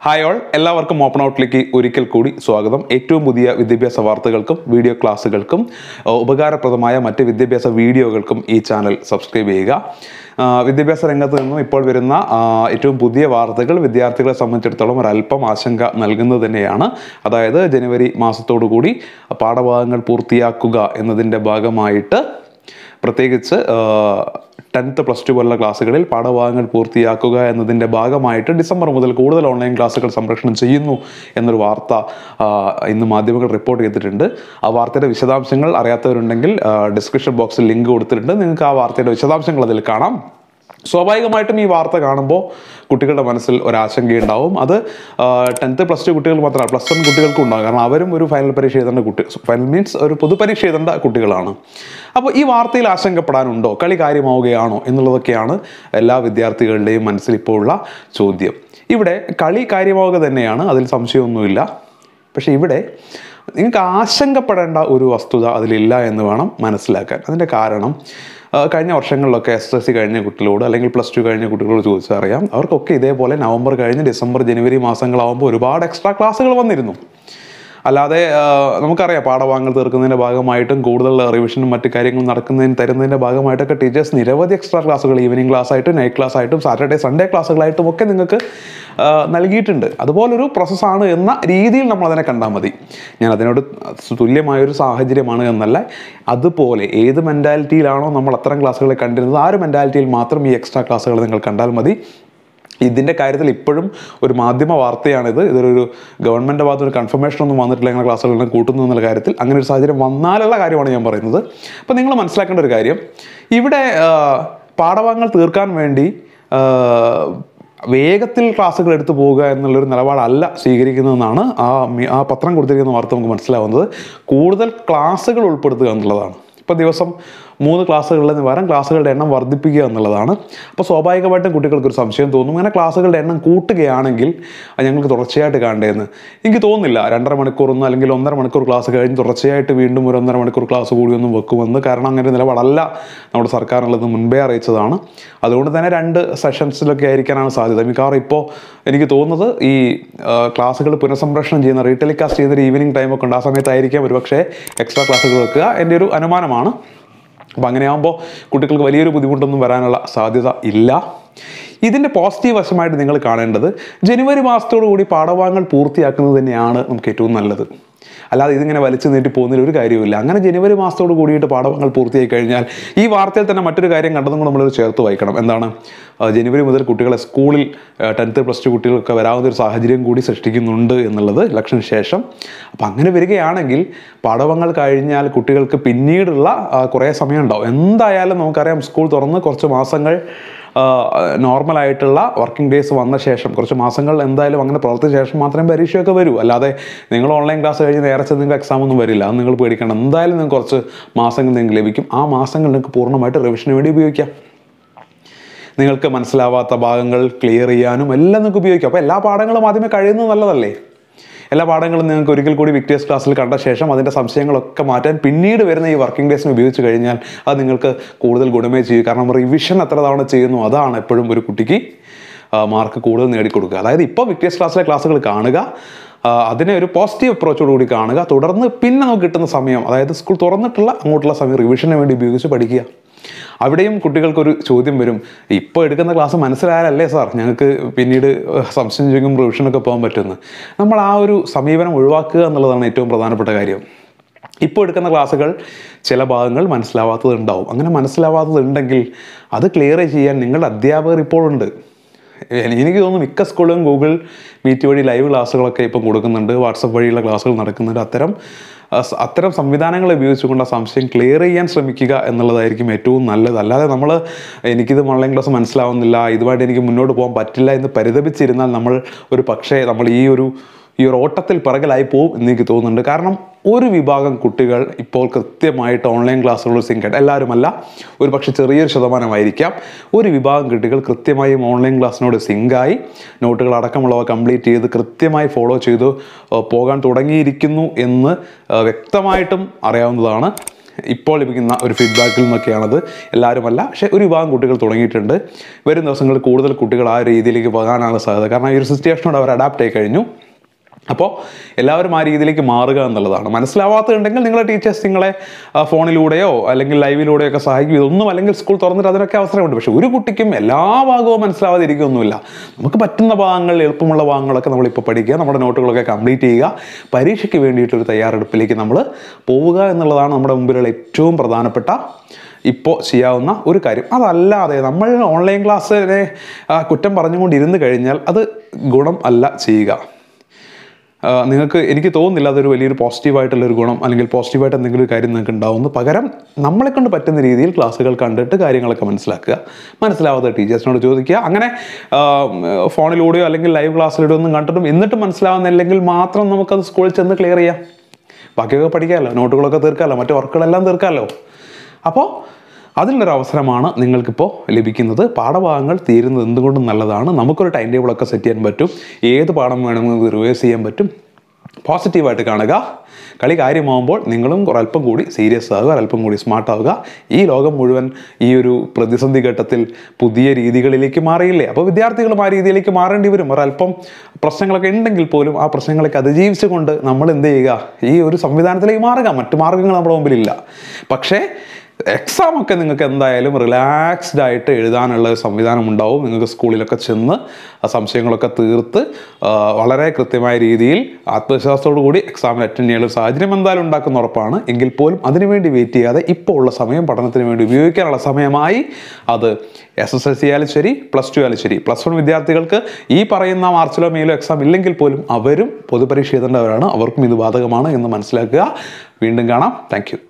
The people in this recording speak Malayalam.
ഹായ് ഓൾ എല്ലാവർക്കും ഓപ്പൺ ഔട്ടിലേക്ക് ഒരിക്കൽ കൂടി സ്വാഗതം ഏറ്റവും പുതിയ വിദ്യാഭ്യാസ വാർത്തകൾക്കും വീഡിയോ ക്ലാസ്സുകൾക്കും ആ, ഉപകാരപ്രദമായ മറ്റ് വിദ്യാഭ്യാസ വീഡിയോകൾക്കും ഈ ചാനൽ സബ്സ്ക്രൈബ് ചെയ്യുക ആ, വിദ്യാഭ്യാസ രംഗത്ത് നിന്നും ഇപ്പോൾ വരുന്ന ആ, ഏറ്റവും പുതിയ വാർത്തകൾ വിദ്യാർത്ഥികളെ സംബന്ധിച്ചിടത്തോളം ഒരല്പം ആശങ്ക നൽകുന്നത് തന്നെയാണ് അതായത് ജനുവരി മാസത്തോടു കൂടി പാഠഭാഗങ്ങൾ പൂർത്തിയാക്കുക എന്നതിൻ്റെ ഭാഗമായിട്ട് പ്രത്യേകിച്ച് ടെൻത്ത് പ്ലസ് ടു പോലുള്ള ക്ലാസ്സുകളിൽ പാഠഭാഗങ്ങൾ പൂർത്തിയാക്കുക എന്നതിൻ്റെ ഭാഗമായിട്ട് ഡിസംബർ മുതൽ കൂടുതൽ ഓൺലൈൻ ക്ലാസ്സുകൾ സംരക്ഷണം ചെയ്യുന്നു എന്നൊരു വാർത്ത ആ, ഇന്ന് മാധ്യമങ്ങൾ റിപ്പോർട്ട് ചെയ്തിട്ടുണ്ട് ആ വാർത്തയുടെ വിശദാംശങ്ങൾ അറിയാത്തവരുണ്ടെങ്കിൽ ഡിസ്ക്രിപ്ഷൻ ബോക്സിൽ ലിങ്ക് കൊടുത്തിട്ടുണ്ട് നിങ്ങൾക്ക് ആ വാർത്തയുടെ വിശദാംശങ്ങൾ അതിൽ കാണാം സ്വാഭാവികമായിട്ടും ഈ വാർത്ത കാണുമ്പോൾ കുട്ടികളുടെ മനസ്സിൽ ഒരാശങ്കയുണ്ടാവും അത് ടെൻത്ത് പ്ലസ് ടു കുട്ടികൾ മാത്രമല്ല പ്ലസ് വൺ കുട്ടികൾക്കും ഉണ്ടാകും കാരണം അവരും ഒരു ഫൈനൽ പരീക്ഷ എഴുതേണ്ട കുട്ടി ഫൈനൽ മീൻസ് ഒരു പൊതുപരീക്ഷ എഴുതേണ്ട കുട്ടികളാണ് അപ്പോൾ ഈ വാർത്തയിൽ ആശങ്കപ്പെടാനുണ്ടോ കളി കാര്യമാവുകയാണോ എന്നുള്ളതൊക്കെയാണ് എല്ലാ വിദ്യാർത്ഥികളുടെയും മനസ്സിൽ ഇപ്പോൾ ഉള്ള ചോദ്യം ഇവിടെ കളി കാര്യമാവുക തന്നെയാണ് അതിൽ സംശയമൊന്നുമില്ല പക്ഷേ ഇവിടെ നിങ്ങൾക്ക് ആശങ്കപ്പെടേണ്ട ഒരു വസ്തുത അതിലില്ല എന്ന് വേണം മനസ്സിലാക്കാൻ അതിൻ്റെ കാരണം ആ, കഴിഞ്ഞ വർഷങ്ങളിലൊക്കെ എസ് എസ് സി കഴിഞ്ഞ കുട്ടികളോട് അല്ലെങ്കിൽ പ്ലസ് ടു കഴിഞ്ഞ കുട്ടികളോട് ചോദിച്ചാൽ അറിയാം അവർക്കൊക്കെ ഇതേപോലെ നവംബർ കഴിഞ്ഞ് ഡിസംബർ ജനുവരി മാസങ്ങളാകുമ്പോൾ ഒരുപാട് എക്സ്ട്രാ ക്ലാസ്സുകൾ വന്നിരുന്നു അല്ലാതെ ആ, നമുക്കറിയാം പാഠഭാഗങ്ങൾ തീർക്കുന്നതിൻ്റെ ഭാഗമായിട്ടും കൂടുതൽ റിവിഷനും മറ്റു കാര്യങ്ങളും നടക്കുന്നതിന് തരുന്നതിൻ്റെ ഭാഗമായിട്ടൊക്കെ ടീച്ചേഴ്സ് നിരവധി എക്സ്ട്രാ ക്ലാസ്സുകൾ ഈവനിങ് ക്ലാസ് ആയിട്ടും നൈറ്റ് ക്ലാസ് ആയിട്ടും സാറ്റർഡേ സൺഡേ ക്ലാസ്സുകളായിട്ടും ഒക്കെ നിങ്ങൾക്ക് ആ, നൽകിയിട്ടുണ്ട് അതുപോലൊരു പ്രോസസ്സാണ് എന്ന രീതിയിൽ നമ്മൾ അതിനെ കണ്ടാൽ മതി ഞാൻ അതിനോട് തുല്യമായൊരു സാഹചര്യമാണ് എന്നല്ല അതുപോലെ ഏത് മെൻറ്റാലിറ്റിയിലാണോ നമ്മൾ അത്തരം ക്ലാസ്സുകളെ കണ്ടിരുന്നത് ആ ഒരു മെൻറ്റാലിറ്റിയിൽ മാത്രം ഈ എക്സ്ട്രാ ക്ലാസ്സുകൾ നിങ്ങൾ കണ്ടാൽ മതി ഇതിൻ്റെ കാര്യത്തിൽ ഇപ്പോഴും ഒരു മാധ്യമ വാർത്തയാണിത് ഇതൊരു ഗവൺമെൻറ് ഭാഗത്ത് ഒരു കൺഫർമേഷൻ ഒന്നും വന്നിട്ടില്ല ഇങ്ങനെ ക്ലാസ്സുകളെല്ലാം കൂട്ടുന്നു എന്നുള്ള കാര്യത്തിൽ അങ്ങനെ ഒരു സാഹചര്യം വന്നാലുള്ള കാര്യമാണ് ഞാൻ പറയുന്നത് അപ്പോൾ നിങ്ങൾ മനസ്സിലാക്കേണ്ട ഒരു കാര്യം ഇവിടെ ആ, പാഠഭാഗങ്ങൾ തീർക്കാൻ വേണ്ടി ആ, വേഗത്തിൽ ക്ലാസ്സുകൾ എടുത്തു പോവുക എന്നുള്ളൊരു നിലപാടല്ല സ്വീകരിക്കുന്നതെന്നാണ് ആ മി- ആ പത്രം കൊടുത്തിരിക്കുന്ന വാർത്ത നമുക്ക് മനസ്സിലാവുന്നത് കൂടുതൽ ക്ലാസ്സുകൾ ഉൾപ്പെടുത്തുക എന്നുള്ളതാണ് ഇപ്പോൾ ദിവസം മൂന്ന് ക്ലാസ്സുകളിൽ നിന്ന് വരാൻ ക്ലാസ്സുകളുടെ എണ്ണം വർദ്ധിപ്പിക്കുക എന്നുള്ളതാണ് അപ്പോൾ സ്വാഭാവികമായിട്ടും കുട്ടികൾക്ക് ഒരു സംശയം തോന്നും അങ്ങനെ ക്ലാസ്സുകളുടെ എണ്ണം കൂട്ടുകയാണെങ്കിൽ അത് ഞങ്ങൾക്ക് തുടർച്ചയായിട്ട് കാണേണ്ടതെന്ന് എനിക്ക് തോന്നുന്നില്ല രണ്ടര മണിക്കൂറൊന്നും അല്ലെങ്കിൽ ഒന്നര മണിക്കൂർ ക്ലാസ് കഴിഞ്ഞ് തുടർച്ചയായിട്ട് വീണ്ടും ഒരു ഒന്നര മണിക്കൂർ ക്ലാസ് കൂടിയൊന്നും വെക്കുമെന്ന് കാരണം അങ്ങനെ ഒരു നിലപാടല്ല നമ്മുടെ സർക്കാരിനുള്ളത് മുൻപേ അറിയിച്ചതാണ് അതുകൊണ്ട് തന്നെ രണ്ട് സെഷൻസിലൊക്കെ ആയിരിക്കാനാണ് സാധ്യത മിക്കവാറും ഇപ്പോൾ എനിക്ക് തോന്നുന്നത് ഈ ക്ലാസ്സുകൾ പുനഃസംപ്രേഷണം ചെയ്യുന്ന റീടെലികാസ്റ്റ് ചെയ്യുന്ന ഒരു ഈവനിങ് ടൈമൊക്കെ ഉണ്ട് ആ സമയത്തായിരിക്കാം ഒരുപക്ഷെ എക്സ്ട്രാ ക്ലാസ്സുകൾ വെക്കുക എൻ്റെ ഒരു അനുമാനമാണ് അപ്പം അങ്ങനെയാകുമ്പോൾ കുട്ടികൾക്ക് വലിയൊരു ബുദ്ധിമുട്ടൊന്നും വരാനുള്ള സാധ്യത ഇല്ല ഇതിൻ്റെ പോസിറ്റീവ് വശമായിട്ട് നിങ്ങൾ കാണേണ്ടത് ജനുവരി മാസത്തോടു കൂടി പാഠഭാഗങ്ങൾ പൂർത്തിയാക്കുന്നത് തന്നെയാണ് നമുക്ക് ഏറ്റവും നല്ലത് അല്ലാതെ ഇതിങ്ങനെ വലിച്ചു നീട്ടി പോകുന്നതിൽ ഒരു കാര്യവുമില്ല അങ്ങനെ ജനുവരി മാസത്തോട് കൂടിയിട്ട് പാഠഭാഗങ്ങൾ പൂർത്തിയായി കഴിഞ്ഞാൽ ഈ വാർത്തയിൽ തന്നെ മറ്റൊരു കാര്യം കണ്ടതും കൂടെ നമ്മളൊരു ചേർത്ത് വായിക്കണം എന്താണ് ആ, ജനുവരി മുതൽ കുട്ടികളെ സ്കൂളിൽ ടെൻത്ത് പ്ലസ് ടു കുട്ടികൾക്ക് വരാവുന്ന ഒരു സാഹചര്യം കൂടി സൃഷ്ടിക്കുന്നുണ്ട് എന്നുള്ളത് ഇലക്ഷന് ശേഷം അപ്പം അങ്ങനെ വരികയാണെങ്കിൽ പാഠഭാഗങ്ങൾ കഴിഞ്ഞാൽ കുട്ടികൾക്ക് പിന്നീടുള്ള ആ, കുറേ സമയം ഉണ്ടാവും എന്തായാലും നമുക്കറിയാം സ്കൂൾ തുറന്ന് കുറച്ച് മാസങ്ങൾ നോർമലായിട്ടുള്ള വർക്കിംഗ് ഡേയ്സ് വന്ന ശേഷം കുറച്ച് മാസങ്ങൾ എന്തായാലും അങ്ങനെ പ്രവർത്തിച്ച ശേഷം മാത്രമേ പരീക്ഷയൊക്കെ വരൂ അല്ലാതെ നിങ്ങൾ ഓൺലൈൻ ക്ലാസ് കഴിഞ്ഞ് നേരെ ചെന്ന് നിങ്ങൾക്ക് എക്സാം ഒന്നും വരില്ല അത് നിങ്ങൾ പേടിക്കണം എന്തായാലും നിങ്ങൾക്ക് കുറച്ച് മാസങ്ങൾ നിങ്ങൾക്ക് ലഭിക്കും ആ മാസങ്ങൾ നിങ്ങൾക്ക് പൂർണ്ണമായിട്ട് റിവിഷന് വേണ്ടി ഉപയോഗിക്കാം നിങ്ങൾക്ക് മനസ്സിലാവാത്ത ഭാഗങ്ങൾ ക്ലിയർ ചെയ്യാനും എല്ലാം നിങ്ങൾക്ക് ഉപയോഗിക്കാം അപ്പോൾ എല്ലാ പാഠങ്ങളും ആദ്യമേ കഴിയുന്നത് നല്ലതല്ലേ എല്ലാ പാഠങ്ങളും നിങ്ങൾക്ക് ഒരിക്കൽ കൂടി വിക്ടേഴ്സ് ക്ലാസ്സിൽ കണ്ട ശേഷം അതിൻ്റെ സംശയങ്ങളൊക്കെ മാറ്റാൻ പിന്നീട് വരുന്ന ഈ വർക്കിംഗ് ഡേയ്സിന് ഉപയോഗിച്ച് കഴിഞ്ഞാൽ അത് നിങ്ങൾക്ക് കൂടുതൽ ഗുണമേ ചെയ്യും കാരണം റിവിഷൻ എത്ര തവണ ചെയ്യുന്നു അതാണ് എപ്പോഴും ഒരു കുട്ടിക്ക് മാർക്ക് കൂടുതൽ നേടിക്കൊടുക്കുക അതായത് ഇപ്പോൾ വിക്ടേഴ്സ് ക്ലാസ്സിലെ ക്ലാസ്സുകൾ കാണുക ആ, അതിനെ ഒരു പോസിറ്റീവ് അപ്രോച്ചോട് കൂടി കാണുക തുടർന്ന് പിന്നെ നമുക്ക് കിട്ടുന്ന സമയം അതായത് സ്കൂൾ തുറന്നിട്ടുള്ള അങ്ങോട്ടുള്ള സമയം റിവിഷന് വേണ്ടി ഉപയോഗിച്ച് പഠിക്കുക അവിടെയും കുട്ടികൾക്കൊരു ചോദ്യം വരും ഇപ്പോൾ എടുക്കുന്ന ക്ലാസ് മനസ്സിലായാലല്ലേ സാർ ഞങ്ങൾക്ക് പിന്നീട് സംശയം ചോദിക്കും റിവിഷനൊക്കെ പോകാൻ പറ്റുമെന്ന് നമ്മൾ ആ ഒരു സമീപനം ഒഴിവാക്കുക എന്നുള്ളതാണ് ഏറ്റവും പ്രധാനപ്പെട്ട കാര്യം ഇപ്പോൾ എടുക്കുന്ന ക്ലാസ്സുകൾ ചില ഭാഗങ്ങൾ മനസ്സിലാവാത്തതുണ്ടാവും അങ്ങനെ മനസ്സിലാവാത്തതുണ്ടെങ്കിൽ അത് ക്ലിയർ ചെയ്യാൻ നിങ്ങളുടെ അധ്യാപകർ ഇപ്പോൾ ഉണ്ട് എ- എനിക്ക് തോന്നുന്നു മിക്ക സ്കൂളുകളും ഗൂഗിൾ മീറ്റ് വഴി ലൈവ് ക്ലാസ്സുകളൊക്കെ ഇപ്പം കൊടുക്കുന്നുണ്ട് വാട്സപ്പ് വഴിയുള്ള ക്ലാസ്സുകൾ നടക്കുന്നുണ്ട് അത്തരം ആ, സ- അത്തരം സംവിധാനങ്ങൾ ഉപയോഗിച്ചുകൊണ്ട് ആ സംശയം ക്ലിയർ ചെയ്യാൻ ശ്രമിക്കുക എന്നുള്ളതായിരിക്കും ഏറ്റവും നല്ലത് അല്ലാതെ നമ്മൾ എനിക്കിത് ഓൺലൈൻ ക്ലാസ് മനസ്സിലാവുന്നില്ല ഇതുമായിട്ട് എനിക്ക് മുന്നോട്ട് പോകാൻ പറ്റില്ല എന്ന് പരിതപിച്ചിരുന്നാൽ നമ്മൾ ഒരു പക്ഷേ നമ്മൾ ഈ ഒരു ഈ ഒരു ഓട്ടത്തിൽ പിറകിലായി പോകും എന്ന് എനിക്ക് തോന്നുന്നുണ്ട് കാരണം ഒരു വിഭാഗം കുട്ടികൾ ഇപ്പോൾ കൃത്യമായിട്ട് ഓൺലൈൻ ക്ലാസ്സുകൾ സിങ്കായിട്ട് എല്ലാവരുമല്ല ഒരു പക്ഷേ ചെറിയൊരു ശതമാനമായിരിക്കാം ഒരു വിഭാഗം കുട്ടികൾ കൃത്യമായും ഓൺലൈൻ ക്ലാസ്സിനോട് സിങ്കായി നോട്ടുകൾ അടക്കമുള്ളവ കംപ്ലീറ്റ് ചെയ്ത് കൃത്യമായി ഫോളോ ചെയ്ത് ഏഹ്, പോകാൻ തുടങ്ങിയിരിക്കുന്നു എന്ന് ഏഹ്, വ്യക്തമായിട്ടും അറിയാവുന്നതാണ് ഇപ്പോൾ ലഭിക്കുന്ന ഒരു ഫീഡ്ബാക്കിൽ നിന്നൊക്കെയാണത് എല്ലാവരുമല്ല പക്ഷേ ഒരു വിഭാഗം കുട്ടികൾ തുടങ്ങിയിട്ടുണ്ട് വരും ദിവസങ്ങളിൽ കൂടുതൽ കുട്ടികൾ ആ ഒരു രീതിയിലേക്ക് പോകാനാണ് സാധ്യത കാരണം ഈ ഒരു സിറ്റുവേഷനോട് അവർ അഡാപ്റ്റ് ആയി കഴിഞ്ഞു അപ്പോൾ എല്ലാവരും ആ രീതിയിലേക്ക് മാറുക എന്നുള്ളതാണ് മനസ്സിലാവാത്തതുണ്ടെങ്കിൽ നിങ്ങളുടെ ടീച്ചേഴ്സ് നിങ്ങളെ ആ, ഫോണിലൂടെയോ അല്ലെങ്കിൽ ലൈവിലൂടെയോ ഒക്കെ സഹായിക്കും ഇതൊന്നും അല്ലെങ്കിൽ സ്കൂൾ തുറന്നിട്ട് അതിനൊക്കെ അവസരമുണ്ട് പക്ഷെ ഒരു കുട്ടിക്കും എല്ലാ ഭാഗവും മനസ്സിലാവാതിരിക്കുകയൊന്നുമില്ല നമുക്ക് പറ്റുന്ന ഭാഗങ്ങൾ എളുപ്പമുള്ള ഭാഗങ്ങളൊക്കെ നമ്മളിപ്പോൾ പഠിക്കുക നമ്മുടെ നോട്ടുകളൊക്കെ കംപ്ലീറ്റ് ചെയ്യുക പരീക്ഷയ്ക്ക് വേണ്ടിയിട്ടൊരു തയ്യാറെടുപ്പിലേക്ക് നമ്മൾ പോവുക എന്നുള്ളതാണ് നമ്മുടെ മുമ്പിലുള്ള ഏറ്റവും പ്രധാനപ്പെട്ട ഇപ്പോൾ ചെയ്യാവുന്ന ഒരു കാര്യം അതല്ലാതെ നമ്മൾ ഓൺലൈൻ ക്ലാസ്സിനെ ആ, കുറ്റം പറഞ്ഞുകൊണ്ടിരുന്ന് കഴിഞ്ഞാൽ അത് ഗുണം അല്ല ചെയ്യുക ആ, നിങ്ങൾക്ക് എനിക്ക് തോന്നുന്നില്ല അതൊരു വലിയൊരു പോസിറ്റീവായിട്ടുള്ളൊരു ഗുണം അല്ലെങ്കിൽ പോസിറ്റീവായിട്ട് എന്തെങ്കിലും ഒരു കാര്യം നിങ്ങൾക്ക് ഉണ്ടാവുന്നു പകരം നമ്മളെ കൊണ്ട് പറ്റുന്ന രീതിയിൽ ക്ലാസ്സുകൾ കണ്ടിട്ട് കാര്യങ്ങളൊക്കെ മനസ്സിലാക്കുക മനസ്സിലാവാത്ത ടീച്ചേഴ്സിനോട് ചോദിക്കുക അങ്ങനെ ആ, ഫോണിലൂടെയോ അല്ലെങ്കിൽ ലൈവ് ക്ലാസ്സിലൂടെയോ ഒന്നും കണ്ടിട്ടും എന്നിട്ടും മനസ്സിലാവുന്നില്ലെങ്കിൽ മാത്രം നമുക്കത് സ്കൂളിൽ ചെന്ന് ക്ലിയർ ചെയ്യാം ബാക്കിയൊക്കെ പഠിക്കാമല്ലോ നോട്ടുകളൊക്കെ തീർക്കാമല്ലോ മറ്റു വർക്കുകളെല്ലാം തീർക്കാമല്ലോ അപ്പോൾ അതിനുള്ളൊരു അവസരമാണ് നിങ്ങൾക്കിപ്പോൾ ലഭിക്കുന്നത് പാഠഭാഗങ്ങൾ തീരുന്നത് എന്തുകൊണ്ടും നല്ലതാണ് നമുക്കൊരു ടൈം ടേബിളൊക്കെ സെറ്റ് ചെയ്യാൻ പറ്റും ഏത് പാഠം വേണമെങ്കിൽ റിവേഴ്സ് ചെയ്യാൻ പറ്റും പോസിറ്റീവായിട്ട് കാണുക കളി കാര്യമാകുമ്പോൾ നിങ്ങളും ഒരല്പം കൂടി സീരിയസ് ആവുക ഒരല്പം കൂടി സ്മാർട്ട് ആവുക ഈ ലോകം മുഴുവൻ ഈ ഒരു പ്രതിസന്ധി ഘട്ടത്തിൽ പുതിയ രീതികളിലേക്ക് മാറിയില്ലേ അപ്പോൾ വിദ്യാർത്ഥികളും ആ രീതിയിലേക്ക് മാറേണ്ടി വരും ഒരല്പം പ്രശ്നങ്ങളൊക്കെ ഉണ്ടെങ്കിൽ പോലും ആ പ്രശ്നങ്ങളൊക്കെ അതിജീവിച്ചുകൊണ്ട് നമ്മൾ എന്ത് ചെയ്യുക ഈ ഒരു സംവിധാനത്തിലേക്ക് മാറുക മറ്റു മാർഗ്ഗങ്ങൾ നമ്മുടെ മുമ്പിലില്ല പക്ഷേ എക്സാം ഒക്കെ നിങ്ങൾക്ക് എന്തായാലും റിലാക്സ്ഡ് ആയിട്ട് എഴുതാനുള്ള ഒരു സംവിധാനം ഉണ്ടാവും നിങ്ങൾക്ക് സ്കൂളിലൊക്കെ ചെന്ന് ആ സംശയങ്ങളൊക്കെ തീർത്ത് ആ, വളരെ കൃത്യമായ രീതിയിൽ ആത്മവിശ്വാസത്തോടു കൂടി എക്സാമിന് അറ്റൻഡ് ചെയ്യാനുള്ള ഒരു സാഹചര്യം എന്തായാലും ഉണ്ടാക്കുന്ന ഉറപ്പാണ് എങ്കിൽ പോലും അതിനുവേണ്ടി വെയിറ്റ് ചെയ്യാതെ ഇപ്പോൾ ഉള്ള സമയം പഠനത്തിന് വേണ്ടി ഉപയോഗിക്കാനുള്ള സമയമായി അത് എസ് എസ് എൽ സി ആയാലും ശരി പ്ലസ് ടു ആയാലും ശരി പ്ലസ് വൺ വിദ്യാർത്ഥികൾക്ക് ഈ പറയുന്ന മാർച്ചിലോ മെയിലോ എക്സാം ഇല്ലെങ്കിൽ പോലും അവരും പൊതുപരീക്ഷ എഴുതേണ്ടവരാണ് അവർക്കും ഇത് ബാധകമാണ് എന്ന് മനസ്സിലാക്കുക വീണ്ടും കാണാം താങ്ക്